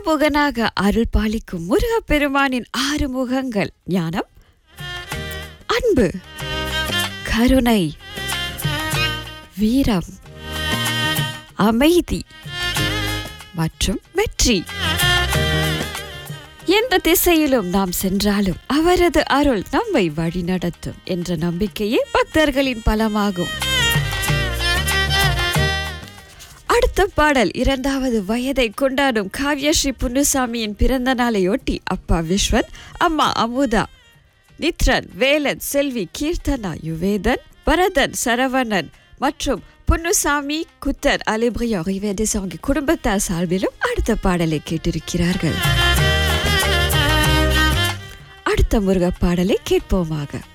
ஆறுமுகனாக அருள் பாலிக்கும் முருகப்பெருமானின் ஆறு முகங்கள் ஞானம் அன்பு கருணை வீரம் அமைதி மற்றும் வெற்றி எந்த திசையிலும் நாம் சென்றாலும் அவரது அருள் நம்மை வழிநடத்தும் என்ற நம்பிக்கையே பக்தர்களின் பலமாகும் அடுத்த பாடல் இரண்டாவது வயதை கொண்டாடும் காவ்யஸ்ரீ புன்னுசாமியின் பிறந்த நாளையொட்டி அப்பா விஸ்வன் அம்மா அமுதா நித்ரன் வேலன் செல்வி கீர்த்தனா யுவேதன் பரதன் சரவணன் மற்றும் புன்னுசாமி குத்தர் அலிபிரியா ரிவேதேசாங்கி குடும்பத்தார் சார்பிலும் அடுத்த பாடலை கேட்டிருக்கிறார்கள் அடுத்த முருக பாடலை கேட்போமாக